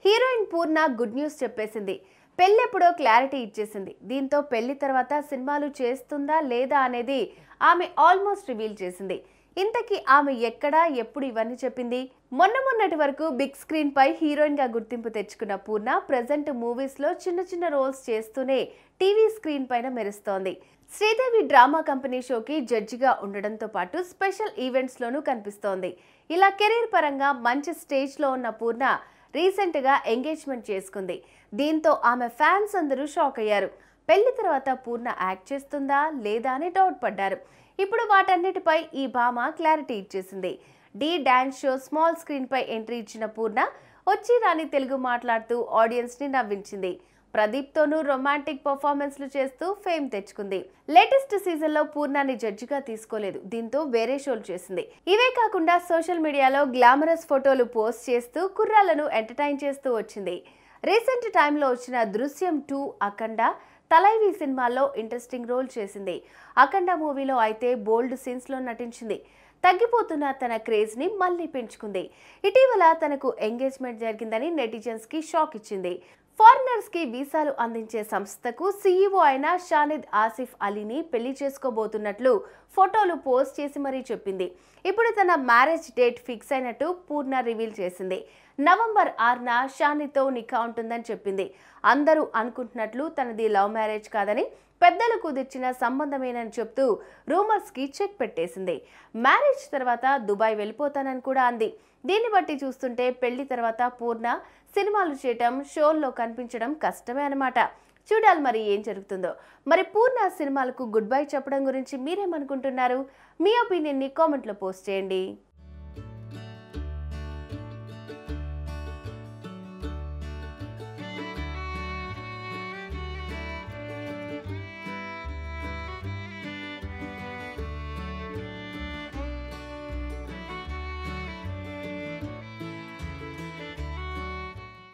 heroine పూర్ణ good news చెప్పేసింది పెళ్ళెప్పుడో clarity ఇచ్చేసింది దీంతో పెళ్లి తర్వాత సినిమాలు చేస్తుందా లేదా అనేది ఆమె ఆల్మోస్ట్ రివీల్ చేసింది ఇంతకీ ఆమె ఎక్కడ ఎప్పుడు ఇవన్నీ చెప్పింది మొన్న మొన్నటి వరకు బిగ్ స్క్రీన్ పై హీరోయిన్ గా గుర్తింపు తెచ్చుకున్న పూర్ణ ప్రజెంట్ మూవీస్ లో చిన్న చిన్న రోల్స్ చేస్తూనే టీవీ స్క్రీన్ పైన మెరుస్తోంది శ్రీదేవి డ్రామా కంపెనీ షోకి జడ్జిగా ఉండడంతో పాటు స్పెషల్ ఈవెంట్స్ లోనూ కనిపిస్తోంది ఇలా కెరీర్ పరంగా మంచి స్టేజ్ లో ఉన్న పూర్ణ రీసెంట్ గా ఎంగేజ్మెంట్ చేసుకుంది దీంతో ఆమె ఫ్యాన్స్ అందరూ షాక్ అయ్యారు పెళ్లి తర్వాత పూర్ణ యాక్ట్ చేస్తుందా లేదా అని డౌట్ పడ్డారు ఇప్పుడు వాటన్నిటిపై ఈ భామ క్లారిటీ ఇచ్చేసింది D dance show small screen పై ఎంట్రీ ఇచ్చిన పూర్ణ వచ్చి రాని తెలుగు మాట్లాడుతూ ఆడియన్స్ ని నవ్వించింది ప్రదీప్ తోనూ రొమాంటిక్ పర్ఫార్మెన్స్లు చేస్తూ ఫేమ్ తెచ్చుకుంది లేటెస్ట్ సీజన్ లో పూర్ణాన్ని జడ్జిగా తీసుకోలేదు దీంతో వేరే షోలు చేసింది ఇవే కాకుండా సోషల్ మీడియాలో గ్లామరస్ ఫోటోలు పోస్ట్ చేస్తూ కుర్రాలను ఎంటర్టైన్ చేస్తూ వచ్చింది రీసెంట్ టైంలో వచ్చిన దృశ్యం టూ అఖండ తలైవి సినిమాల్లో ఇంట్రెస్టింగ్ రోల్ చేసింది అఖండ మూవీలో అయితే బోల్డ్ సీన్స్లో నటించింది తగ్గిపోతున్న తన క్రేజ్ ని మళ్ళీ పెంచుకుంది ఇటీవల తనకు ఎంగేజ్మెంట్ జరిగిందని నెటిజన్స్ కి షాక్ ఇచ్చింది ఫారినర్స్ కి వీసాలు అందించే సంస్థకు సీఈఓ అయిన షానిద్ ఆసిఫ్ అలీని పెళ్లి చేసుకోబోతున్నట్లు ఫోటోలు పోస్ట్ చేసి మరీ చెప్పింది ఇప్పుడు తన మ్యారేజ్ డేట్ ఫిక్స్ అయినట్టు పూర్ణ రివీల్ చేసింది నవంబర్ ఆరున షానితో నిఖా ఉంటుందని చెప్పింది అందరూ అనుకుంటున్నట్లు తనది లవ్ మ్యారేజ్ కాదని పెద్దలు కుదిర్చిన సంబంధమేనని చెప్తూ రూమర్స్ కి చెక్ పెట్టేసింది మ్యారేజ్ తర్వాత దుబాయ్ వెళ్ళిపోతానని కూడా అంది దీన్ని బట్టి చూస్తుంటే పెళ్లి తర్వాత పూర్ణ సినిమాలు చేయటం షోల్లో కనిపించడం కష్టమే అన్నమాట చూడాలి మరి ఏం జరుగుతుందో మరి పూర్ణ సినిమాలకు గుడ్ బై చెప్పడం గురించి మీరేమనుకుంటున్నారు మీ ఒపీనియన్ని కామెంట్లో పోస్ట్ చేయండి